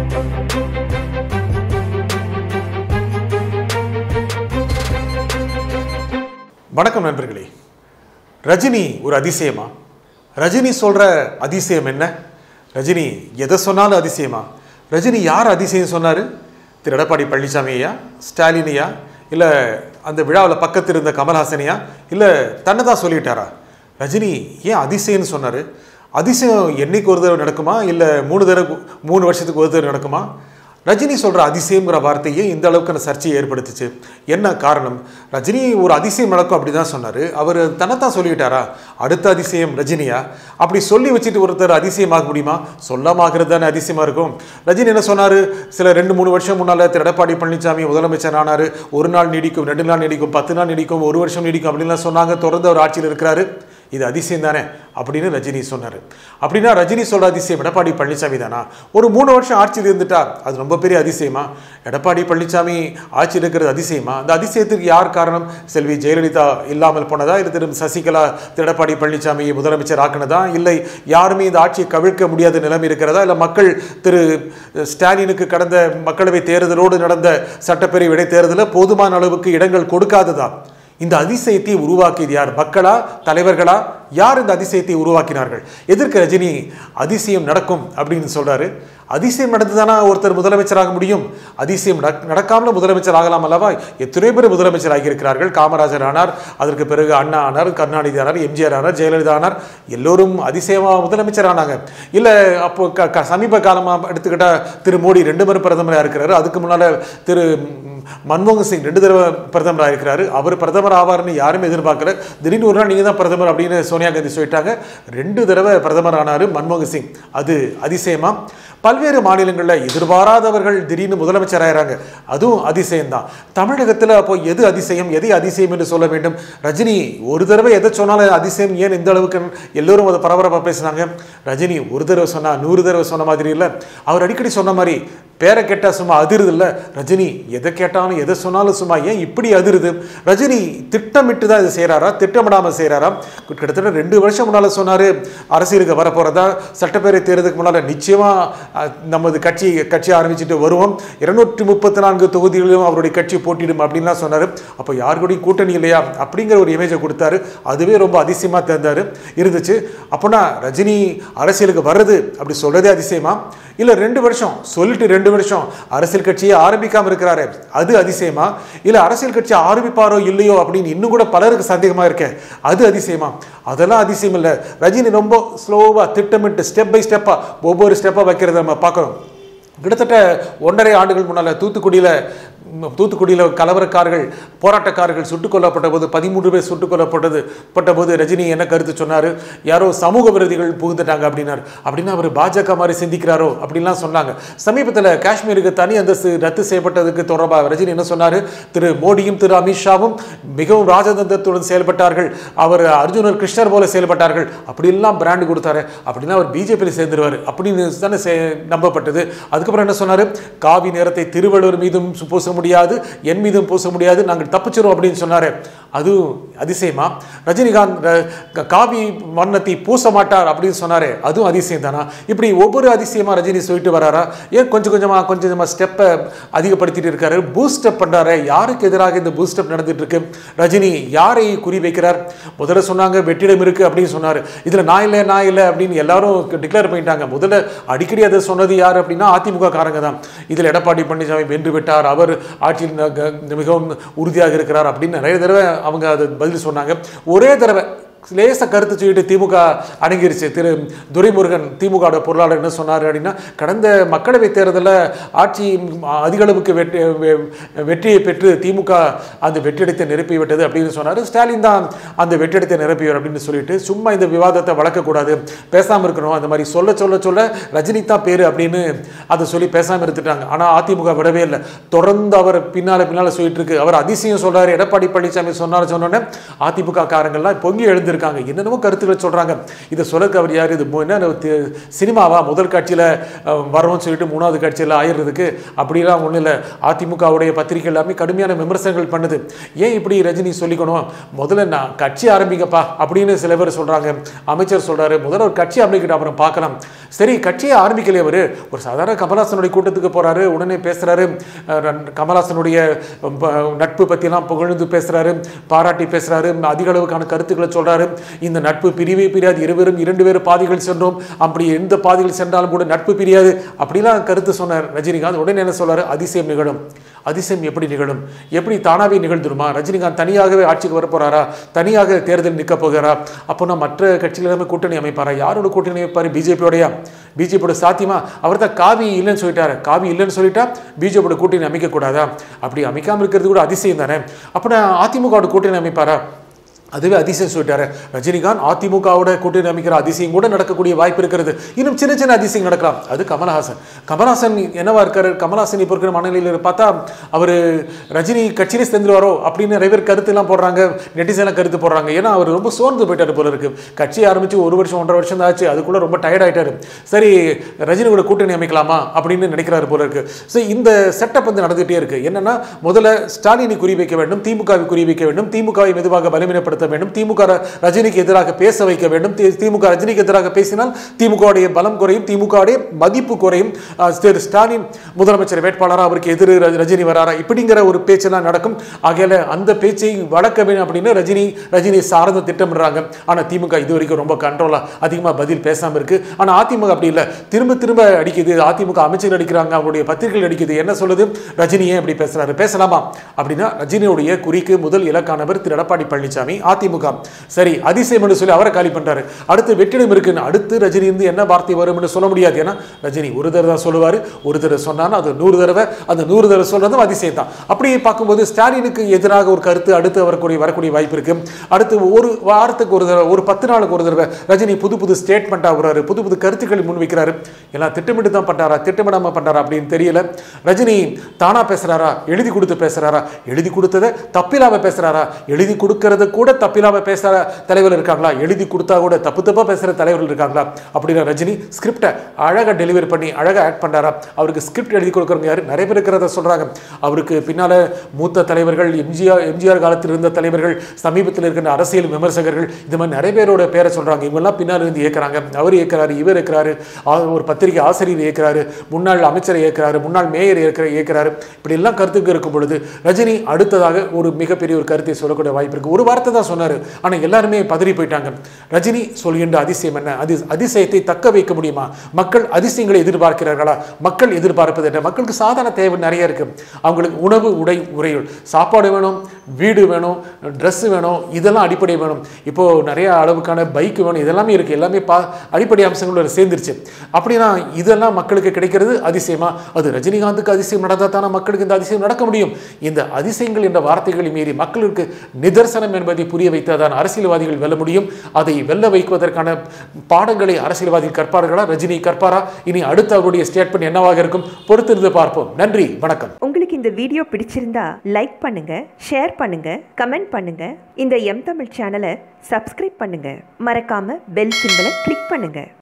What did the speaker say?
வணக்கம் நண்பர்களே ரஜினி ஒரு அதிசயமா ரஜினி சொல்ற அதிசயம் என்ன ரஜினி எதை சொன்னாலும் அதிசயமா ரஜினி யார் அதிசயம் சொன்னாரு திரு எடப்பாடி பழனிசாமி ஐயா ஸ்டாலின் ஐயா இல்லை அந்த விழாவில் பக்கத்தில் இருந்த கமல்ஹாசனையா இல்லை தன்னை தான் சொல்லிட்டாரா ரஜினி ஏன் அதிசயம்னு சொன்னார் அதிசயம் என்னைக்கு ஒரு தடவை நடக்குமா இல்லை மூணு தடவை மூணு வருஷத்துக்கு ஒரு தடவை நடக்குமா ரஜினி சொல்கிற அதிசயங்கிற வார்த்தையே இந்த அளவுக்கான சர்ச்சையை ஏற்படுத்துச்சு என்ன காரணம் ரஜினி ஒரு அதிசயம் நடக்கும் அப்படி தான் சொன்னார் அவர் தன்னைத்தான் சொல்லிட்டாரா அடுத்த அதிசயம் ரஜினியா அப்படி சொல்லி வச்சுட்டு ஒருத்தர் அதிசயமாக முடியுமா சொல்லாமாகிறது தானே அதிசயமாக இருக்கும் ரஜினி என்ன சொன்னார் சில ரெண்டு மூணு வருஷம் முன்னால் திரு எடப்பாடி பழனிசாமி முதலமைச்சர் ஆனார் ஒரு நாள் நீடிக்கும் ரெண்டு நாள் நீடிக்கும் பத்து நாள் நீடிக்கும் ஒரு வருஷம் நீடிக்கும் அப்படின்லாம் சொன்னாங்க தொடர்ந்து அவர் ஆட்சியில் இருக்கிறாரு இது அதிசயம் தானே அப்படின்னு ரஜினி சொன்னார் அப்படின்னா ரஜினி சொல்ற அதிசயம் எடப்பாடி பழனிசாமி தானா ஒரு மூணு வருஷம் ஆட்சியில் இருந்துட்டா அது ரொம்ப பெரிய அதிசயமா எடப்பாடி பழனிசாமி ஆட்சியில் இருக்கிறது அதிசயமா அந்த அதிசயத்துக்கு யார் காரணம் செல்வி ஜெயலலிதா இல்லாமல் போனதா இல்லை திரு சசிகலா திரு எடப்பாடி பழனிசாமியை முதலமைச்சர் ஆக்குனதா இல்லை யாருமே இந்த ஆட்சியை கவிழ்க்க முடியாத நிலைமை இருக்கிறதா இல்லை மக்கள் திரு ஸ்டாலினுக்கு கடந்த மக்களவை தேர்தலோடு நடந்த சட்டப்பேரவை இடைத்தேர்தலில் போதுமான அளவுக்கு இடங்கள் கொடுக்காததா இந்த அதிசயத்தை உருவாக்கியது யார் மக்களா தலைவர்களா யார் இந்த அதிசயத்தை உருவாக்கினார்கள் எதற்கு ரஜினி அதிசயம் நடக்கும் அப்படின்னு சொல்றாரு அதிசயம் நடந்துதானா ஒருத்தர் முதலமைச்சராக முடியும் அதிசயம் நடக்- நடக்காமல முதலமைச்சர் ஆகலாம் அல்லவா எத்தனையோ பேர் முதலமைச்சர் ஆகியிருக்கிறார்கள் காமராஜர் ஆனார் அதற்கு பிறகு அண்ணா ஆனார் கருணாநிதி ஆனார் எம்ஜிஆர் ஆனார் ஜெயலலிதா ஆனார் எல்லோரும் அதிசயமா முதலமைச்சர் ஆனாங்க இல்ல அப்போ க- க- சமீப காலமா எடுத்துக்கிட்டா திரு மோடி ரெண்டு முறை பிரதமராக இருக்கிறாரு அதுக்கு முன்னால திரு ம், மன்மோகன் சிங் ரெண்டு தடவை பிரதமராக இருக்கிறாரு அவர் பிரதமர் ஆவார்னு யாருமே எதிர்பார்க்கல திடீர்னு ஒரு நாள் நீங்கள் தான் பிரதமர் அப்படின்னு சோனியா காந்தி சொல்லிட்டாங்க ரெண்டு தடவை பிரதமர் ஆனார் மன்மோகன் சிங் அது அதிசயமா பல்வேறு மாநிலங்களில் எதிர்பாராதவர்கள் திடீர்னு முதலமைச்சர் ஆயிறாங்க அதுவும் அதிசயம்தான் தமிழகத்தில் அப்போ எது அதிசயம் எதை அதிசயம் என்று சொல்ல வேண்டும் ரஜினி ஒரு தடவை எதை சொன்னாலும் அதிசயம் ஏன் இந்த அளவுக்கு எல்லோரும் அதை பரபரப்பாக பேசுனாங்க ரஜினி ஒரு தடவை சொன்னா நூறு தடவை சொன்ன மாதிரி இல்லை அவர் அடிக்கடி சொன்ன மாதிரி பேரை கேட்டால் சும்மா அதிருது இல்லை ரஜினி எதை கேட்டாலும் எதை சொன்னாலும் சும்மா ஏன் இப்படி அதிருது ரஜினி திட்டமிட்டு தான் இது செய்கிறாரா திட்டமிடாமல் செய்கிறாரா கிட்டத்தட்ட ரெண்டு வருஷம் முன்னால் சொன்னார் அரசியலுக்கு வரப்போகிறதா சட்டப்பேரவை தேர்தலுக்கு முன்னால் நிச்சயமாக நமது கட்சி கட்சி ஆரம்பிச்சுட்டு வருவோம் இருநூற்றி முப்பத்தி நான்கு தொகுதிகளிலும் அவருடைய கட்சி போட்டியிடும் அப்படின்லாம் சொன்னார் அப்போ யார் கூடயும் கூட்டணி இல்லையா அப்படிங்கிற ஒரு இமேஜை கொடுத்தாரு அதுவே ரொம்ப அதிசயமாக தெரிந்தார் இருந்துச்சு அப்போனா ரஜினி அரசியலுக்கு வர்றது அப்படி சொல்றதே அதிசயமா இல்லை ரெண்டு வருஷம் சொல்லிட்டு ரெண்டு வருஷம் அரசியல் கட்சியை ஆரம்பிக்காம இருக்கிறாரு அது அதிசயமா இல்லை அரசியல் கட்சி ஆரம்பிப்பாரோ இல்லையோ அப்படின்னு இன்னும் கூட பலருக்கு சந்தேகமா இருக்க அது அதிசயமா அதெல்லாம் அதிசயம் இல்லை ரஜினி ரொம்ப ஸ்லோவா திட்டமிட்டு ஸ்டெப் பை ஸ்டெப்பா ஒவ்வொரு ஸ்டெப்பா வைக்கிறத நம்ம பார்க்குறோம் கிட்டத்தட்ட ஒன்றரை ஆண்டுகள் முன்னால் தூத்துக்குடியில் தூத்துக்குடியில் கலவரக்காரர்கள் போராட்டக்காரர்கள் சுட்டுக் கொல்லப்பட்ட போது பதிமூன்று பேர் சுட்டுக் கொல்லப்பட்டது பட்ட போது ரஜினி என்ன கருத்து சொன்னார் யாரோ சமூக விரோதிகள் புகுந்துட்டாங்க அப்படின்னாரு அப்படின்னா அவர் பாஜக மாதிரி சிந்திக்கிறாரோ அப்படின்லாம் சொன்னாங்க சமீபத்தில் காஷ்மீருக்கு தனி அந்தஸ்து ரத்து செய்யப்பட்டதுக்கு தொடர்பாக ரஜினி என்ன சொன்னார் திரு மோடியும் திரு அமித்ஷாவும் மிகவும் ராஜதந்திரத்துடன் செயல்பட்டார்கள் அவர் அர்ஜுனர் கிருஷ்ணர் போல செயல்பட்டார்கள் அப்படிலாம் பிராண்டு கொடுத்தாரு அப்படின்னா அவர் பிஜேபியில் சேர்ந்துருவார் அப்படின்னு தானே சே- நம்பப்பட்டது அதுக்கப்புறம் என்ன சொன்னார் காவி நேரத்தை திருவள்ளுவர் மீதும் சு- பூச முடியாது என் மீதும் பூச முடியாது நாங்கள் தப்பிச்சிரும் அப்படின்னு சொன்னார் அதுவும் அதிசயமா ரஜினிகாந்த் ர- க- காவி வண்ணத்தை பூச மாட்டார் அப்படின்னு சொன்னாரு அதுவும் அதிசயம் தானா இப்படி ஒவ்வொரு அதிசயமா ரஜினி சொல்லிட்டு வராரா ஏன் கொஞ்சம் கொஞ்சமா கொஞ்சம் கொஞ்சமா ஸ்டெப்பை அதிகப்படுத்திட்டு இருக்காரு பூஸ்டப் பண்றாரு யாருக்கு எதிராக இந்த பூஸ்டப் நடந்துட்டு இருக்கு ரஜினி யாரை குறி வைக்கிறார் முதல்ல சொன்னாங்க வெற்றிடம் இருக்கு அப்படின்னு சொன்னாரு இதுல நான் இல்லை நான் இல்லை அப்படின்னு எல்லாரும் டிக்ளேர் பண்ணிட்டாங்க முதல்ல அடிக்கடி அதை சொன்னது யார் அப்படின்னா அதிமுக காரங்க தான் இதில் எடப்பாடி பழனிசாமி வென்று விட்டார் அவர் ஆட்சியில் ந- க- மிகவும் உறுதியாக இருக்கிறார் அப்படின்னு நிறைய தடவை அவங்க அதை பதில் சொன்னாங்க ஒரே தடவை லேச கருத்து சொல்லிட்டு திமுக அடங்கிருச்சு திரு துரைமுருகன் திமுக பொருளாளர் என்ன சொன்னார் அப்படின்னா கடந்த மக்களவை தேர்தலில் ஆட்சி அதிக அளவுக்கு வெற்றி வெ- வெற்றியை பெற்று திமுக அந்த வெற்றிடத்தை நிரப்பி விட்டது அப்படின்னு சொன்னார் ஸ்டாலின் தான் அந்த வெற்றிடத்தை நிரப்பியவர் அப்படின்னு சொல்லிட்டு சும்மா இந்த விவாதத்தை வளர்க்கக்கூடாது பேசாமல் இருக்கணும் அந்த மாதிரி சொல்ல சொல்ல சொல்ல ரஜினி தான் பேர் அப்படின்னு அதை சொல்லி பேசாமல் இருந்துட்டாங்க ஆனால் அதிமுக விடவே இல்லை தொடர்ந்து அவர் பின்னால பின்னால சொல்லிட்டு இருக்கு அவர் அதிசயம் சொல்றாரு எடப்பாடி பழனிசாமி சொன்னார் சொன்னோன்னே அதிமுக காரங்கள்லாம் பொங்கி எழுந்துருச்சு எழுதியிருக்காங்க என்னென்னமோ கருத்துக்களை சொல்கிறாங்க இதை சொல்ல அவர் யார் இது மு- என்ன தி- சினிமாவா முதல் காட்சியில் வரோம்னு சொல்லிட்டு மூணாவது காட்சியில் ஆயிடுறதுக்கு அப்படிலாம் ஒன்றும் இல்லை அதிமுகவுடைய பத்திரிகை எல்லாமே கடுமையான விமர்சனங்கள் பண்ணுது ஏன் இப்படி ரஜினி சொல்லிக்கணும் முதல்ல நான் கட்சி ஆரம்பிக்கப்பா அப்படின்னு சில பேர் சொல்கிறாங்க அமைச்சர் சொல்கிறாரு முதல்ல ஒரு கட்சி ஆரம்பிக்கட்டும் அப்புறம் பார்க்கலாம் சரி கட்சியை ஆரம்பிக்கலையே அவர் ஒரு சாதாரண கமலாசனுடைய கூட்டத்துக்கு போகிறாரு உடனே பேசுகிறாரு கமலாசனுடைய ப- நட்பு பற்றிலாம் புகழ்ந்து பேசுகிறாரு பாராட்டி பேசுகிறாரு அதிக அளவுக்கான கருத்துக்களை சொல்கிறாரு இந்த நட்பு பிரிவே பிரியாது இருவரும் இரண்டு பேரும் பாதைகள் சென்றோம் அப்படி எந்த பாதைகள் சென்றாலும் கூட நட்பு பிரியாது அப்படிலாம் கருத்து சொன்னார் ரஜினிகாந்த் உடனே என்ன சொல்றாரு அதிசயம் நிகழும் அதிசயம் எப்படி நிகழும் எப்படி தானாவே நிகழ்ந்துருமா ரஜினிகாந்த் தனியாகவே ஆட்சிக்கு வரப் போறாரா தனியாக தேர்தல் நிற்க போகிறாரா அப்போனா மற்ற கட்சிகள் எல்லாமே கூட்டணி அமைப்பாரா யாரோட கூட்டணி அமைப்பாரு பிஜேபியோடயா பிஜேபியோட சாத்தியமா அவர் தான் காவி இல்லைன்னு சொல்லிட்டாரு காவி இல்லைன்னு சொல்லிட்டா பிஜேபியோட கூட்டணி அமைக்க கூடாதா அப்படி அமைக்காம இருக்கிறது கூட அதிசயம் தானே அப்போ அதிமுகவோட கூட்டணி அமைப்பாரா அதுவே அதிசயம் சொல்லிட்டாரு ரஜினிகாந்த் அதிமுகவோட கூட்டணி அமைக்கிற அதிசயம் கூட நடக்கக்கூடிய வாய்ப்பு இருக்கிறது இன்னும் சின்ன சின்ன அதிசயம் நடக்கலாம் அது கமலஹாசன் கமலஹாசன் என்னவா இருக்காரு கமலஹாசன் இப்போ இருக்கிற மனநிலையில் பார்த்தா அவர் ரஜினி கட்சியிலே சேர்ந்துருவாரோ அப்படின்னு நிறைய பேர் கருத்து எல்லாம் போடுறாங்க நெட்டிசன்லாம் கருத்து போடுறாங்க ஏன்னா அவர் ரொம்ப சோர்ந்து போயிட்டாரு போல இருக்கு கட்சி ஆரம்பிச்சு ஒரு வருஷம் ஒன்றரை வருஷம் தான் ஆச்சு அதுக்குள்ள ரொம்ப டயர்ட் ஆயிட்டாரு சரி ரஜினி கூட கூட்டணி அமைக்கலாமா அப்படின்னு நினைக்கிறாரு போல இருக்கு ஸோ இந்த செட்டப் வந்து நடந்துகிட்டே இருக்கு என்னன்னா முதல்ல ஸ்டாலினை குறி வைக்க வேண்டும் திமுகவை குறி வைக்க வேண்டும் திமுகவை மெதுவாக பலவீனப்படுத்த வேண்டும் திமுக ர- ரஜினிக்கு எதிராக பேச வைக்க வேண்டும் தி- திமுக ரஜினிக்கு எதிராக பேசினால் திமுகவுடைய பலம் குறையும் திமுகவுடைய மதிப்பு குறையும் அஹ் திரு ஸ்டாலின் முதலமைச்சர் வேட்பாளரா அவருக்கு எதிர் ர- ரஜினி வராரா இப்படிங்கிற ஒரு பேச்செல்லாம் நடக்கும் ஆகையால அந்த பேச்சை வளர்க்க வேண்டும் அப்படின்னு ரஜினி ரஜினி சார்ந்து திட்டமிடுறாங்க ஆனா திமுக இது வரைக்கும் ரொம்ப கண்ட்ரோலா அதிகமா பதில் பேசாம இருக்கு ஆனா அதிமுக அப்படி இல்லை திரும்ப திரும்ப அடிக்குது அதிமுக அமைச்சர் அடிக்கிறாங்க அவங்களுடைய பத்திரிகைகள் அடிக்குது என்ன சொல்லுது ரஜினி ஏன் இப்படி பேசுறாரு பேசலாமா அப்படின்னா ரஜினியுடைய குறிக்கு முதல் இலக்கானவர் திரு எடப்பாடி பழனிசாமி அதிமுக சரி அதிசயம் என்று சொல்லி அவரை காலி பண்றாரு அடுத்து வெற்றிடம் இருக்குன்னு அடுத்து ரஜினி இருந்து என்ன வார்த்தை வரும்னு சொல்ல முடியாது ஏன்னா ரஜினி ஒரு தடவை தான் சொல்லுவாரு ஒரு தடவை சொன்னாலும் அது நூறு தடவை அந்த நூறு தடவை சொல்றதும் அதிசயம் தான் அப்படி பார்க்கும்போது ஸ்டாலினுக்கு எதிராக ஒரு கருத்து அடுத்து வரக்கூடிய வரக்கூடிய வாய்ப்பு இருக்கு அடுத்து ஒரு வாரத்துக்கு ஒரு தடவை ஒரு பத்து நாளுக்கு ஒரு தடவை ரஜினி புது புது ஸ்டேட்மெண்ட்டாக வர்றாரு புது புது கருத்துக்களை முன்வைக்கிறாரு எல்லாம் திட்டமிட்டு தான் பண்றாரா திட்டமிடாம பண்றாரா அப்படின்னு தெரியல ரஜினி தானா பேசுறாரா எழுதி கொடுத்து பேசுறாரா எழுதி கொடுத்ததை தப்பில்லாம பேசுறாரா எழுதி கொடுக்கறத கூட தப்பில்லாம பேசுற தலைவர் இருக்காங்களா எழுதி கொடுத்தா கூட தப்பு தப்பா பேசுற தலைவர்கள் இருக்காங்களா அப்படின்னா ரஜினி ஸ்கிரிப்டை அழகா டெலிவரி பண்ணி அழகா ஆக்ட் பண்றாரா அவருக்கு ஸ்கிரிப்ட் எழுதி கொடுக்குறவங்க யாரு நிறைய பேர் இருக்கிறத சொல்றாங்க அவருக்கு பின்னால மூத்த தலைவர்கள் எம்ஜிஆர் எம்ஜிஆர் காலத்தில் இருந்த தலைவர்கள் சமீபத்தில் இருக்கின்ற அரசியல் விமர்சகர்கள் இது மாதிரி நிறைய பேரோட பேரை சொல்றாங்க இவங்கெல்லாம் பின்னால் இருந்து இயக்குறாங்க அவர் இயக்குறாரு இவர் இருக்கிறாரு ஒரு பத்திரிகை ஆசிரியர் இயக்குறாரு முன்னாள் அமைச்சர் இயக்குறாரு முன்னாள் மேயர் இயக்குற இயக்குறாரு இப்படி எல்லாம் கருத்துக்கு இருக்கும் பொழுது ரஜினி அடுத்ததாக ஒரு மிகப்பெரிய ஒரு கருத்தை சொல்லக்கூடிய வாய்ப்பு இருக்கு ஒரு வார்த்தை தான் சொன்னாரு ஆனா எல்லாருமே பதறி போயிட்டாங்க ரஜினி சொல்கின்ற அதிசயம் என்ன அதி அதிசயத்தை தக்க வைக்க முடியுமா மக்கள் அதிசயங்களை எதிர்பார்க்கிறார்களா மக்கள் எதிர்பார்ப்பது என்ன மக்களுக்கு சாதாரண தேவை நிறைய இருக்கு அவங்களுக்கு உணவு உடை உறையுள் சாப்பாடு வேணும் வீடு வேணும் Dress வேணும் இதெல்லாம் அடிப்படை வேணும் இப்போ நிறைய அளவுக்கான பைக் வேணும் இதெல்லாமே இருக்கு எல்லாமே பா அடிப்படை அம்சங்களோட சேர்ந்துருச்சு அப்படின்னா இதெல்லாம் மக்களுக்கு கிடைக்கிறது அதிசயமா அது ரஜினிகாந்துக்கு அதிசயம் நடந்தால் தானே மக்களுக்கு இந்த அதிசயம் நடக்க முடியும் இந்த அதிசயங்கள் என்ற வார்த்தைகளை மீறி மக்களுக்கு நிதர்சனம் என்பதை புரிய வைத்தாதான் அரசியல்வாதிகள் வெல்ல முடியும் அதை வெல்ல வைப்பதற்கான பாடங்களை அரசியல்வாதிகள் கற்பார்களா ரஜினி கற்பாரா இனி அடுத்த அவருடைய ஸ்டேட்மெண்ட் என்னவாக இருக்கும் பொறுத்திருந்து பார்ப்போம் நன்றி வணக்கம் உங்களுக்கு இந்த வீடியோ பிடிச்சிருந்தா லைக் பண்ணுங்க ஷேர் பண்ணுங்க கமெண்ட் பண்ணுங்க இந்த எம் தமிழ் சேனலை சப்ஸ்கிரைப் பண்ணுங்க மறக்காம பெல் சிம்பலை கிளிக் பண்ணுங்க